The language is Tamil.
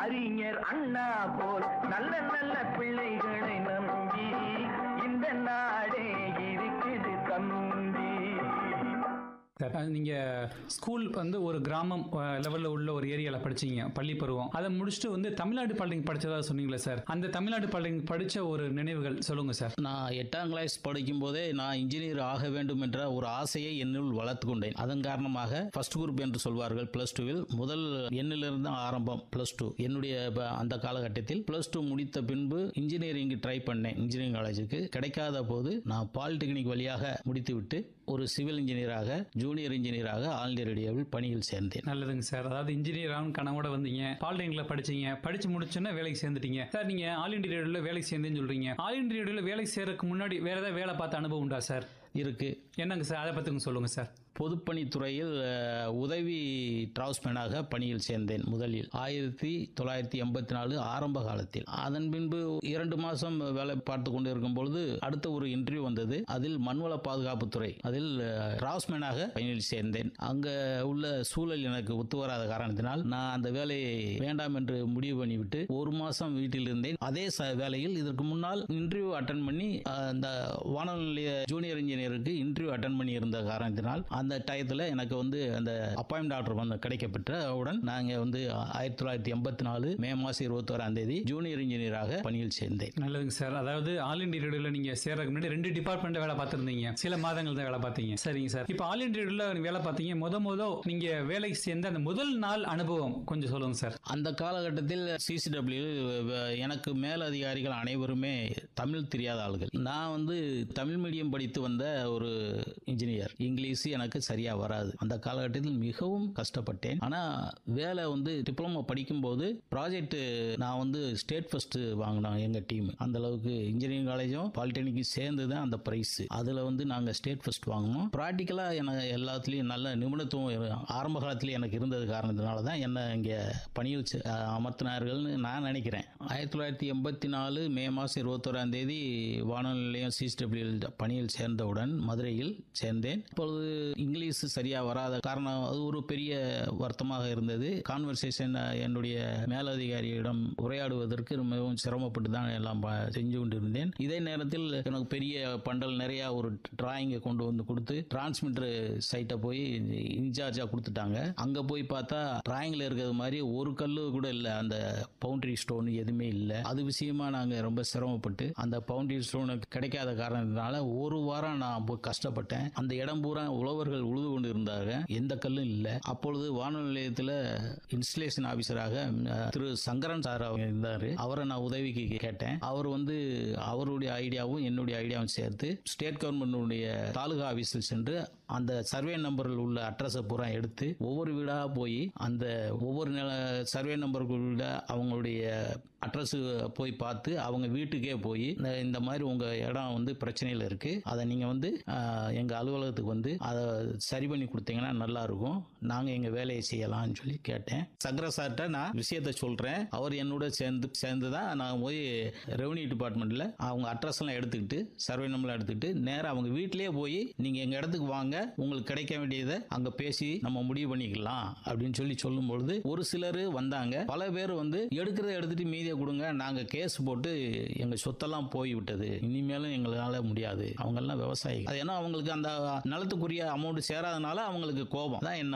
அறிஞர் அண்ணா போல் நல்ல நல்ல பிள்ளைகளை நம்பி இந்த நாடே இருக்குது தம்பி சார் அது நீங்க ஸ்கூல் வந்து ஒரு கிராமம் லெவல்ல உள்ள ஒரு ஏரியால படிச்சீங்க பள்ளி பருவம் அதை முடிச்சுட்டு வந்து தமிழ்நாடு பள்ளிங்க படிச்சதா சொன்னீங்களே சார் அந்த தமிழ்நாடு பள்ளிங்க படிச்ச ஒரு நினைவுகள் சொல்லுங்க சார் நான் எட்டாம் கிளாஸ் படிக்கும் போதே நான் இன்ஜினியர் ஆக வேண்டும் என்ற ஒரு ஆசையை என்னுள் வளர்த்து கொண்டேன் அதன் காரணமாக ஃபர்ஸ்ட் குரூப் என்று சொல்வார்கள் பிளஸ் டூவில் முதல் எண்ணிலிருந்து தான் ஆரம்பம் பிளஸ் டூ என்னுடைய ப- அந்த காலகட்டத்தில் பிளஸ் டூ முடித்த பின்பு இன்ஜினியரிங் ட்ரை பண்ணேன் இன்ஜினியரிங் காலேஜுக்கு கிடைக்காத போது நான் பாலிடெக்னிக் வழியாக முடித்துவிட்டு ஒரு சிவில் இன்ஜினியராக ஜூனியர் இன்ஜினியராக ஆல் இந்தியா ரேடியோவில் பணியில் சேர்ந்தேன் நல்லதுங்க சார் அதாவது இன்ஜினியர் ஆகணும் கனவோட வந்தீங்க பாலிடெக்னிக்ல படிச்சீங்க படிச்சு முடிச்சோன்னே வேலைக்கு சேர்ந்துட்டீங்க சார் நீங்க ஆல் இண்டியா ரேடியோல வேலைக்கு சேர்ந்தேன்னு சொல்றீங்க ஆல் இண்டியா ரேடியோல வேலைக்கு சேர்றதுக்கு முன்னாடி வேற ஏதாவது வேலை பார்த்த அனுபவம் உண்டா சார் இருக்கு என்னங்க சார் அதை பத்தி கொஞ்சம் சொல்லுங்க சார் பொதுப்பணித்துறையில் அஹ், உதவி டிரான்ஸ்மேனாக பணியில் சேர்ந்தேன் முதலில் ஆயிரத்தி தொள்ளாயிரத்தி எண்பத்தி நாலு ஆரம்ப காலத்தில் அதன் பின்பு இரண்டு மாதம் வேலை பார்த்து கொண்டு இருக்கும் பொழுது அடுத்த ஒரு இன்டர்வியூ வந்தது அதில் மண்வள பாதுகாப்புத்துறை அதில் டிரான்ஸ்மேனாக பணியில் சேர்ந்தேன் அங்கே உள்ள சூழல் எனக்கு ஒத்து வராத காரணத்தினால் நான் அந்த வேலையை வேண்டாம் என்று முடிவு பண்ணிவிட்டு ஒரு மாதம் வீட்டில் இருந்தேன் அதே ச- வேலையில் இதற்கு முன்னால் இன்டர்வியூ அட்டன் பண்ணி அஹ், அந்த வானொலி நிலைய ஜூனியர் இன்ஜினியருக்கு இன்டர்வியூ அட்டன் பண்ணி இருந்த காரணத்தினால் அந்த டயத்தில் எனக்கு வந்து அந்த அப்பாயின்மெண்ட் ஆர்டர் வந்து கிடைக்கப்பெற்றவுடன் நாங்கள் வந்து ஆயிரத்தி தொள்ளாயிரத்தி எண்பத்தி நாலு மே மாதம் இருபத்தோராம் தேதி ஜூனியர் இன்ஜினியராக பணியில் சேர்ந்தேன் நல்லதுங்க சார் அதாவது ஆல் இண்டியா ரேடியோல நீங்க சேர்றதுக்கு முன்னாடி ரெண்டு டிபார்ட்மெண்ட் வேலை பார்த்திருந்தீங்க சில மாதங்கள் தான் வேலை பார்த்தீங்க சரிங்க சார் இப்போ ஆல் இண்டியா ரேடியோல வேலை பார்த்தீங்க முத முத நீங்க வேலைக்கு சேர்ந்த அந்த முதல் நாள் அனுபவம் கொஞ்சம் சொல்லுங்க சார் அந்த காலகட்டத்தில் சிசிடபிள்யூ எனக்கு மேலதிகாரிகள் அனைவருமே தமிழ் தெரியாத ஆளுகள் நான் வந்து தமிழ் மீடியம் படித்து வந்த ஒரு இன்ஜினியர் இங்கிலீஷ் எனக்கு சரியா வராது அந்த காலகட்டத்தில் மிகவும் கஷ்டப்பட்டேன் ஆனா வேலை வந்து டிப்ளமோ படிக்கும்போது ப்ராஜெக்ட் நான் வந்து ஸ்டேட் ஃபர்ஸ்ட் வாங்கினோம் எங்க டீம் அந்த அளவுக்கு இன்ஜினியரிங் காலேஜும் பாலிடெக்னிக்கும் சேர்ந்து தான் அந்த பிரைஸ் அதுல வந்து நாங்க ஸ்டேட் ஃபர்ஸ்ட் வாங்கினோம் ப்ராக்டிக்கலா எனக்கு எல்லாத்துலயும் நல்ல நிபுணத்துவம் இரு- ஆரம்ப காலத்துல எனக்கு இருந்தது காரணத்தினால தான் என்ன இங்க பணியில் சே- அஹ் அமர்த்தினார்கள்னு நான் நினைக்கிறேன் ஆயிரத்தி தொள்ளாயிரத்தி எண்பத்தி நாலு மே மாதம் இருபத்தோராம் தேதி வானொலி நிலையம் சிஸ்டபிள்யூ பணியில் சேர்ந்தவுடன் மதுரையில் சேர்ந்தேன் இப்பொழுது இங்கிலீஷ் சரியா வராத காரணம் அது ஒரு பெரிய வருத்தமாக இருந்தது கான்வர்சேஷன் என்னுடைய மேலதிகாரியிடம் உரையாடுவதற்கு மிகவும் சிரமப்பட்டு தான் எல்லாம் ப- செஞ்சு கொண்டிருந்தேன் இதே நேரத்தில் எனக்கு பெரிய பண்டல் நிறைய ஒரு டிராயிங்கை கொண்டு வந்து கொடுத்து டிரான்ஸ்மிட்டர் சைட்டை போய் இன்சார்ஜாக கொடுத்துட்டாங்க அங்கே போய் பார்த்தா டிராயிங்கில் இருக்கிறது மாதிரி ஒரு கல் கூட இல்லை அந்த பவுண்டரி ஸ்டோன் எதுவுமே இல்லை அது விஷயமா நாங்கள் ரொம்ப சிரமப்பட்டு அந்த பவுண்டரி ஸ்டோன் கிடைக்காத காரணத்தினால ஒரு வாரம் நான் போய் கஷ்டப்பட்டேன் அந்த இடம் பூரா உழவர்கள் உழுது கொண்டு இருந்தாங்க எந்த கல்லும் இல்லை அப்பொழுது வானொலி நிலையத்தில் இன்ஸ்டலேஷன் ஆஃபீஸராக அஹ், திரு சங்கரன் சார் அவங்க இருந்தார் அவரை நான் உதவிக்கு கேட்டேன் அவர் வந்து அவருடைய ஐடியாவும் என்னுடைய ஐடியாவும் சேர்த்து ஸ்டேட் கவர்மெண்டுடைய தாலுகா ஆஃபீஸில் சென்று அந்த சர்வே நம்பரில் உள்ள அட்ரஸை பூரா எடுத்து ஒவ்வொரு வீடாக போய் அந்த ஒவ்வொரு நில சர்வே நம்பருக்குள்ள அவங்களுடைய அட்ரஸ் போய் பார்த்து அவங்க வீட்டுக்கே போய் இந்த- இந்த மாதிரி உங்க இடம் வந்து பிரச்சனையில் இருக்கு அதை நீங்க வந்து ஆஹ், எங்க அலுவலகத்துக்கு வந்து அதை சரி பண்ணி கொடுத்தீங்கன்னா நல்லா இருக்கும் நாங்க எங்க வேலையை செய்யலாம்னு சொல்லி கேட்டேன் சங்கர சார்ட்ட நான் விஷயத்த சொல்றேன் அவர் என்னோட சேர்ந்து சேர்ந்து தான் நான் போய் ரெவன்யூ டிபார்ட்மெண்ட்ல அவங்க அட்ரஸ் எல்லாம் எடுத்துக்கிட்டு சர்வே நம்பர் எடுத்துக்கிட்டு நேரா அவங்க வீட்டிலேயே போய் நீங்க எங்க இடத்துக்கு வாங்க உங்களுக்கு கிடைக்க வேண்டியதை அங்க பேசி நம்ம முடிவு பண்ணிக்கலாம் அப்படின்னு சொல்லி சொல்லும் பொழுது ஒரு சிலர் வந்தாங்க பல பேர் வந்து எடுக்கிறத எடுத்துட்டு மீதியை கொடுங்க நாங்க கேஸ் போட்டு எங்க சொத்தெல்லாம் போய் விட்டது இனிமேலும் எங்களால முடியாது அவங்க எல்லாம் விவசாயிகள் அது ஏன்னா அவங்களுக்கு அந்த நிலத்துக்குரிய அமௌண்ட் சேராதனால அவங்களுக்கு கோபம் தான் என்ன